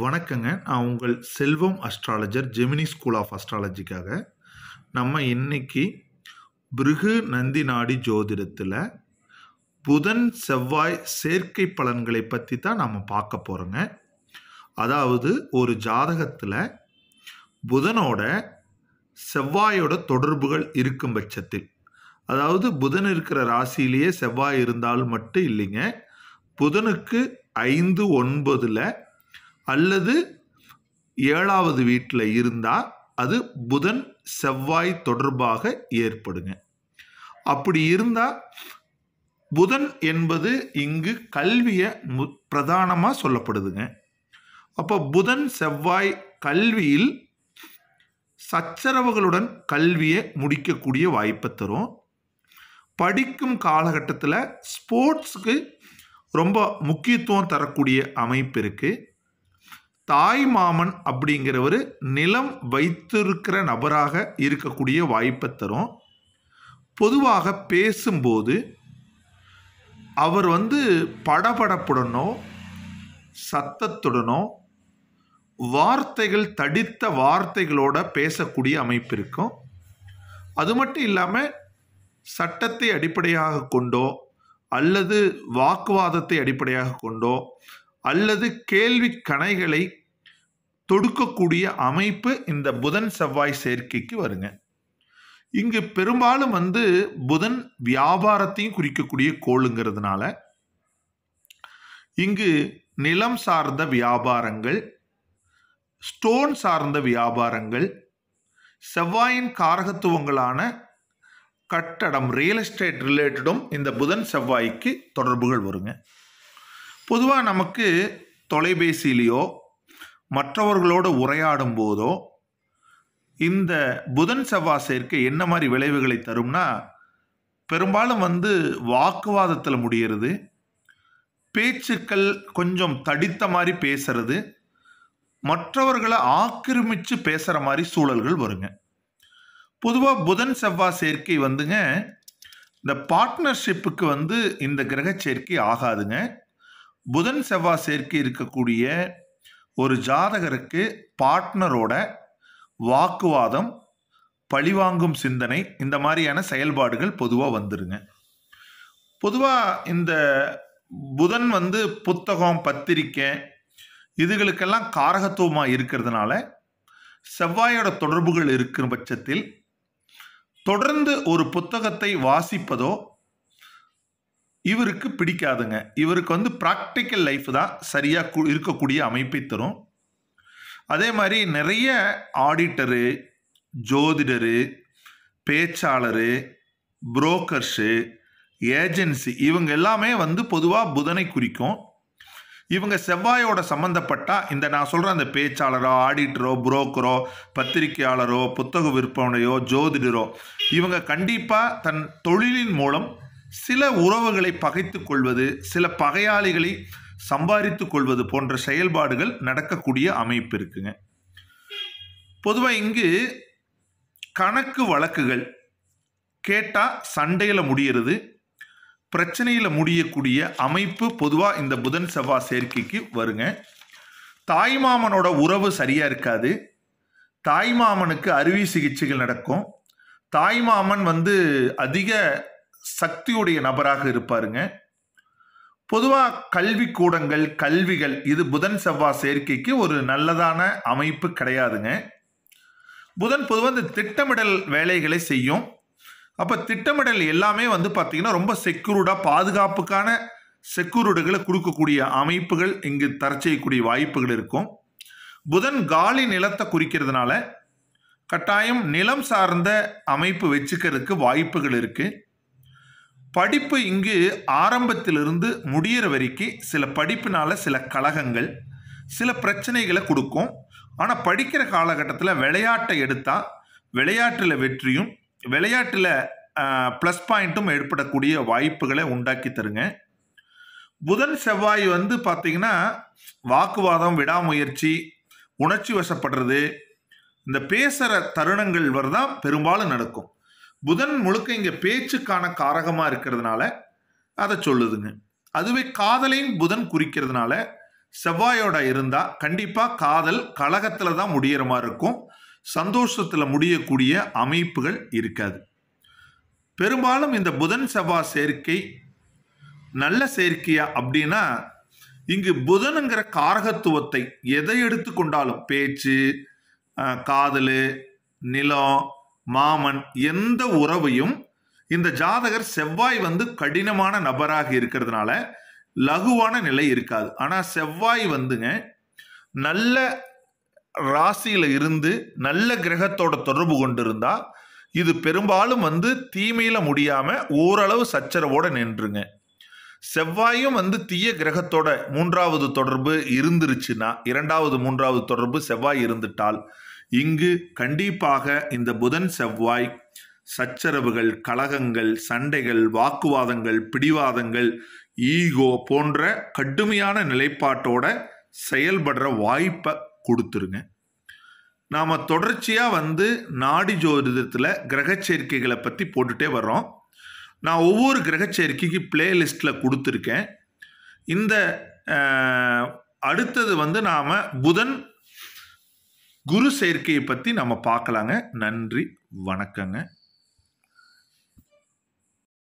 வணக்கங்க நான் உங்கள் Selvam astrologer Gemini school of அஸ்ட்ராலஜிக்காக நம்ம இன்னைக்கு பிருகு நந்தி நாடி ஜோதிடத்தில் புதன் செவ்வாய் சேர்க்கை பலன்களை பற்றி தான் நம்ம பார்க்க போகிறோங்க அதாவது ஒரு ஜாதகத்தில் புதனோட செவ்வாயோட தொடர்புகள் இருக்கும் பட்சத்தில் அதாவது புதன் இருக்கிற ராசியிலேயே செவ்வாய் இருந்தால் மட்டும் இல்லைங்க புதனுக்கு ஐந்து ஒன்பதில் அல்லது ஏழாவது வீட்டில் இருந்தால் அது புதன் செவ்வாய் தொடர்பாக ஏற்படுங்க அப்படி இருந்தால் புதன் என்பது இங்கு கல்வியை மு பிரதானமாக சொல்லப்படுதுங்க அப்போ புதன் செவ்வாய் கல்வியில் சச்சரவுகளுடன் கல்வியை முடிக்கக்கூடிய வாய்ப்பை தரும் படிக்கும் காலகட்டத்தில் ஸ்போர்ட்ஸுக்கு ரொம்ப முக்கியத்துவம் தரக்கூடிய அமைப்பு இருக்குது தாய் மாமன் அப்படிங்கிறவர் நிலம் வைத்திருக்கிற நபராக இருக்கக்கூடிய வாய்ப்பை தரும் பொதுவாக பேசும்போது அவர் வந்து படபடப்புடனோ சத்தத்துடனோ வார்த்தைகள் தடித்த வார்த்தைகளோட பேசக்கூடிய அமைப்பு இருக்கும் அது மட்டும் இல்லாமல் சட்டத்தை அடிப்படையாக கொண்டோ அல்லது வாக்குவாதத்தை அடிப்படையாக கொண்டோ அல்லது கேள்வி கணைகளை தொடுக்கக்கூடிய அமைப்பு இந்த புதன் செவ்வாய் சேர்க்கைக்கு வருங்க இங்கு பெரும்பாலும் வந்து புதன் வியாபாரத்தையும் குறிக்கக்கூடிய கோளுங்கிறதுனால இங்கு நிலம் சார்ந்த வியாபாரங்கள் ஸ்டோன் சார்ந்த வியாபாரங்கள் செவ்வாயின் காரகத்துவங்களான கட்டடம் ரியல் எஸ்டேட் ரிலேட்டடும் இந்த புதன் செவ்வாய்க்கு தொடர்புகள் வருங்க பொதுவாக நமக்கு தொலைபேசியிலேயோ மற்றவர்களோடு உரையாடும் போதோ இந்த புதன் செவ்வாய் சேர்க்கை என்ன மாதிரி விளைவுகளை தரும்னா பெரும்பாலும் வந்து வாக்குவாதத்தில் முடிகிறது பேச்சுக்கள் கொஞ்சம் தடித்த மாதிரி பேசுறது மற்றவர்களை ஆக்கிரமித்து பேசுகிற மாதிரி சூழல்கள் வருங்க பொதுவாக புதன் செவ்வாய் சேர்க்கை வந்துங்க இந்த பார்ட்னர்ஷிப்புக்கு வந்து இந்த கிரக சேர்க்கை ஆகாதுங்க புதன் செவ்வாய் சேர்க்கை இருக்கக்கூடிய ஒரு ஜாதகருக்கு பார்ட்னரோட வாக்குவாதம் பழிவாங்கும் சிந்தனை இந்த மாதிரியான செயல்பாடுகள் பொதுவாக வந்துருங்க பொதுவாக இந்த புதன் வந்து புத்தகம் பத்திரிக்கை இதுகளுக்கெல்லாம் காரகத்துவமாக இருக்கிறதுனால செவ்வாயோட தொடர்புகள் இருக்கிற பட்சத்தில் தொடர்ந்து ஒரு புத்தகத்தை வாசிப்பதோ இவருக்கு பிடிக்காதுங்க இவருக்கு வந்து ப்ராக்டிக்கல் லைஃப் தான் சரியாக இருக்கக்கூடிய அமைப்பை தரும் அதே மாதிரி நிறைய ஆடிட்டரு ஜோதிடரு பேச்சாளரு புரோக்கர்ஸு ஏஜென்சி இவங்க எல்லாமே வந்து பொதுவாக புதனை குறிக்கும் இவங்க செவ்வாயோட சம்மந்தப்பட்டா இந்த நான் சொல்கிற அந்த பேச்சாளரோ ஆடிட்டரோ புரோக்கரோ பத்திரிகையாளரோ புத்தக விற்பனையோ ஜோதிடரோ இவங்க கண்டிப்பாக தன் தொழிலின் மூலம் சில உறவுகளை பகைத்து கொள்வது சில பகையாளிகளை சம்பாதித்து கொள்வது போன்ற செயல்பாடுகள் நடக்கக்கூடிய அமைப்பு இருக்குங்க பொதுவாக இங்கு கணக்கு வழக்குகள் கேட்டால் சண்டையில் முடிகிறது பிரச்சனையில் முடியக்கூடிய அமைப்பு பொதுவாக இந்த புதன் செவ்வாய் சேர்க்கைக்கு வருங்க தாய்மாமனோட உறவு சரியாக இருக்காது தாய்மாமனுக்கு அறுவை சிகிச்சைகள் நடக்கும் தாய்மாமன் வந்து அதிக சக்தியுடைய நபராக இருப்பாருங்க பொதுவாக கல்வி கூடங்கள் கல்விகள் இது புதன் செவ்வாய் சேர்க்கைக்கு ஒரு நல்லதான அமைப்பு கிடையாதுங்க புதன் பொதுவாக இந்த திட்டமிடல் வேலைகளை செய்யும் அப்போ திட்டமிடல் எல்லாமே வந்து பார்த்திங்கன்னா ரொம்ப செக்யூர்டாக பாதுகாப்புக்கான செக்யூரிட்டிகளை கொடுக்கக்கூடிய அமைப்புகள் இங்கு தர செய்யக்கூடிய வாய்ப்புகள் இருக்கும் புதன் காலி நிலத்தை குறிக்கிறதுனால கட்டாயம் நிலம் சார்ந்த அமைப்பு வச்சுக்கிறதுக்கு வாய்ப்புகள் இருக்குது படிப்பு இங்கு ஆரம்பத்திலிருந்து முடிகிற வரைக்கும் சில படிப்பினால் சில கழகங்கள் சில பிரச்சனைகளை கொடுக்கும் ஆனால் படிக்கிற காலகட்டத்தில் விளையாட்டை எடுத்தால் விளையாட்டில் வெற்றியும் விளையாட்டில் ப்ளஸ் பாயிண்ட்டும் ஏற்படக்கூடிய வாய்ப்புகளை உண்டாக்கி தருங்க புதன் செவ்வாய் வந்து பார்த்திங்கன்னா வாக்குவாதம் விடாமுயற்சி உணர்ச்சி வசப்படுறது இந்த பேசுகிற தருணங்கள் வரதான் பெரும்பாலும் நடக்கும் புதன் முழுக்க இங்கே பேச்சுக்கான காரகமாக இருக்கிறதுனால அதை சொல்லுதுங்க அதுவே காதலையும் புதன் குறிக்கிறதுனால செவ்வாயோட இருந்தால் கண்டிப்பாக காதல் கலகத்தில் தான் முடியிற மாதிரி இருக்கும் சந்தோஷத்தில் முடியக்கூடிய அமைப்புகள் இருக்காது பெரும்பாலும் இந்த புதன் செவ்வாய் சேர்க்கை நல்ல சேர்க்கையா அப்படின்னா இங்கு புதனுங்கிற காரகத்துவத்தை எதை எடுத்துக்கொண்டாலும் பேச்சு அஹ், காதல் நிலம் மாமன் எந்த உறவையும் இந்த ஜாதகர் செவ்வாய் வந்து கடினமான நபராக இருக்கிறதுனால லகுவான நிலை இருக்காது ஆனால் செவ்வாய் வந்துங்க நல்ல ராசியில இருந்து நல்ல கிரகத்தோட தொடர்பு கொண்டிருந்தா இது பெரும்பாலும் வந்து தீமையில முடியாம ஓரளவு சச்சரவோட நின்றுங்க செவ்வாயும் வந்து தீய கிரகத்தோட மூன்றாவது தொடர்பு இருந்துருச்சுன்னா இரண்டாவது மூன்றாவது தொடர்பு செவ்வாய் இருந்துட்டால் இங்கு கண்டிப்பாக இந்த புதன் செவ்வாய் சச்சரவுகள் கலகங்கள் சண்டைகள் வாக்குவாதங்கள் பிடிவாதங்கள் ஈகோ போன்ற கடுமையான நிலைப்பாட்டோட செயல்படுற வாய்ப்பை கொடுத்துருங்க நாம் தொடர்ச்சியாக வந்து நாடி ஜோதிடத்தில் கிரக சேர்க்கைகளை பற்றி போட்டுட்டே வர்றோம் நான் ஒவ்வொரு கிரக சேர்க்கைக்கு பிளேலிஸ்ட்டில் கொடுத்துருக்கேன் இந்த அஹ், அடுத்தது வந்து நாம் புதன் குரு சேர்க்கையை பற்றி நம்ம பார்க்கலாங்க நன்றி வணக்கங்க